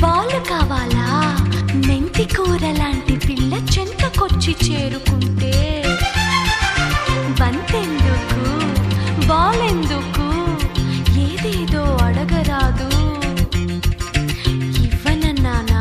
బాలు కావాలా మెంతి కూర లాంటి పిల్ల చెంతకొచ్చి చేరుకుంటే బంతెందుకు బాలెందుకు ఏదేదో అడగరాదు ఇవ్వనన్నానా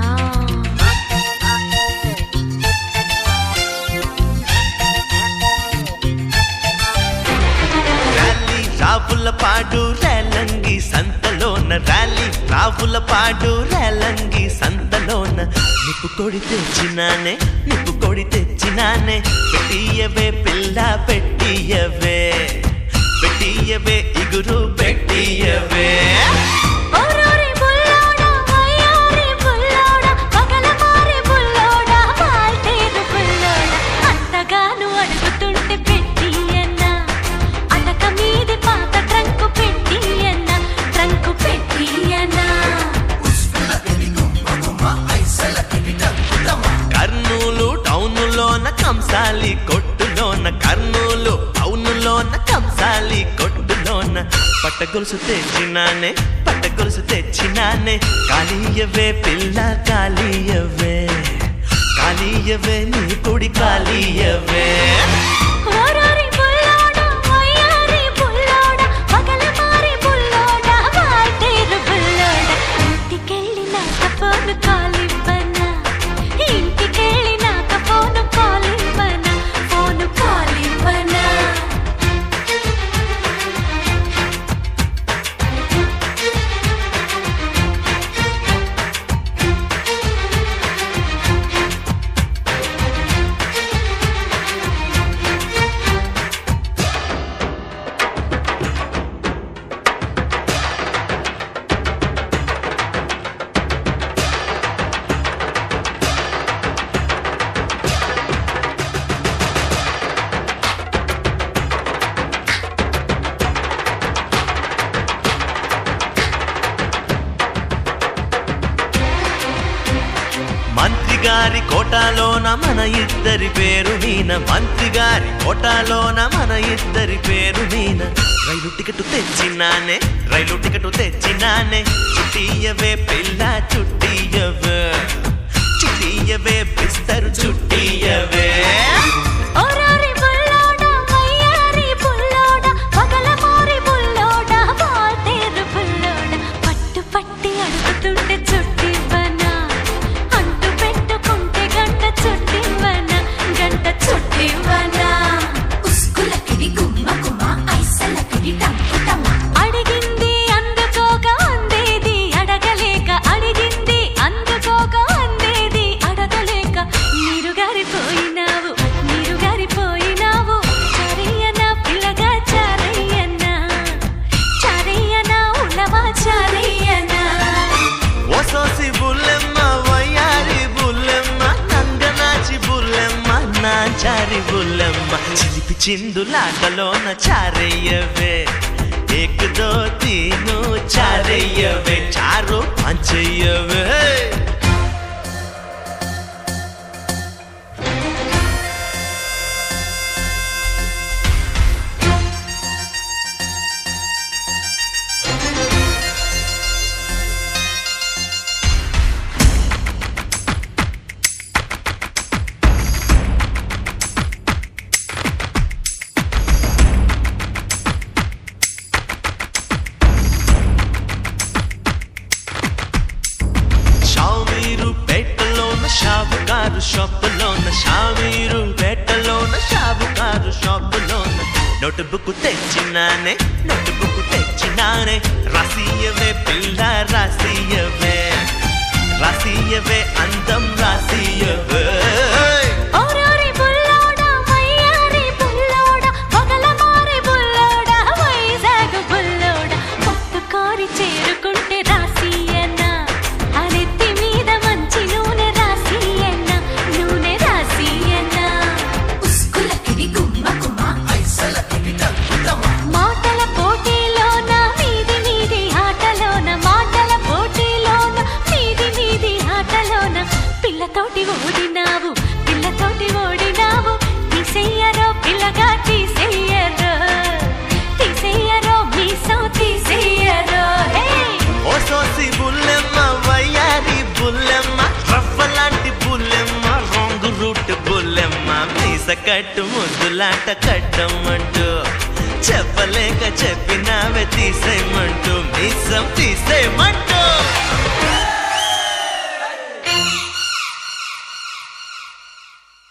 ర్యాలీ రావుల పాడు రేలంగి సంతలోన ర్యాలీ రావుల పాడు రేలంగి సంతలోన నిప్పు కొడి తెచ్చినానే నిప్పు కొడి తెచ్చినానే పెట్టియవే పిల్ల పెట్టియవే పెట్టియవే ఇగురు పెట్టియవే ఓరోరి బుల్లోడా వయ్యారి బుల్లోడా పగలమారి బుల్లోడా వాల్తేరు బుల్లోడా అంతగాను అడుగుతుంటే పెట్టియన్న అటక మీది పాత ట్రంకు పెట్టియన్న ట్రంకు పెట్టియన్న కర్నూలు టౌనులోన కంసాలి కొట్టులోన కర్నూలు టౌనులోన కంసాలి కొట్టులోన పట్ట గొలుసు తెచ్చినానే పట్ట గొలుసు తెచ్చినానే కాళీయవే పిల్ల కాళీయవే కాళీయవే నీ కుడి కాళీయవే ఓరోరి బుల్లోడా వయ్యారి బుల్లోడా పగలమారి బుల్లోడా వాల్తేరు బుల్లోడా ఇంటికెళ్ళినాక ఫోను కాలివ్వనా ఇంటికెళ్ళినాక ఫోను కాలివ్వనా ఫోను కాలివ్వనా మంత్రి గారి కోటాలోన మన ఇద్దరి పేరు మీన మంత్రి గారి కోటాలోన మన ఇద్దరి పేరు మీన రైలు టికెట్ తెచ్చినానే రైలు టికెట్ తెచ్చినానే చుట్టియవే పిల్ల చుట్టియవే చుట్టియవే బిస్తరు చుట్టియవే ఓరోరి బుల్లోడా వయ్యారి బుల్లోడా పగలమారి బుల్లోడా వాల్తేరు బుల్లోడా పట్టు పట్టి అడుగుతుంటే చుట్టివ్వనా అంటు పెట్టుకుంటే గంట చుట్టివ్వనా గంట చుట్టివ్వనా ఉస్కులకిడి గుమ్మ గుమ్మ ఐసలకిడి టంకు టమ్మ అడిగింది అందుకోక అందేది అడగలేక అడిగింది అందుకోక అందేది అడగలేక నీరు గారిపోయినావు నీరు గారిపోయినావు చారయ్యన పిల్లగా చారయ్యన్న చారయ్యన ఉలవా చారయ్యన ఓసోసి బుల్లెమ్మ వయ్యారి బుల్లెమ్మ నంగనాచి బుల్లెమ్మ నాచారి బుల్లెమ్మ చిలిపి చిందులాటలోన చారయ్యవే ఏక్ దో తీను చారయ్యవే చారు పంచయ్యవే షామీరు పెట్టలోన షాపుకారు షాపులోన షామీరు పెట్టలోన షాపుకారు షాపులోన నోట్బుక్ తెచ్చినానే నోట్బుక్ తెచ్చినానే రాసియవే పిల్ల రాసియవే రాసియవే అందం రాసియవే ఓరోరి బుల్లోడా వయ్యారి బుల్లోడా పగలమారి బుల్లోడా వైజాగ్ బుల్లోడా పట్టుకోరి చేరుకుంటే రాసియన్న అరెత్తి మీద మంచి నూనె రాసియన్న నూనె రాసియన్న ఉస్కులకిడి గుమ్మ గుమ్మ ఐసలకిడి టంకు టమ్మ మాటల పోటీలోన మీది మీది ఆటలోన మాటల పోటీలోన మీది మీది ఆటలోన పిల్లతోటి ఓడినావు పిల్లతోటి ఓడినావు తీసేయరో పిల్లగా తీసేయరో తీసేయరో మీసం తీసేయరో హే ఓసోసి బుల్లెమ్మ వయ్యారి కట్టు ముద్దులాట కట్టమంటూ చెప్పలేక చెప్పినావే తీసేయమంటూ మీసం తీసేయమంటూ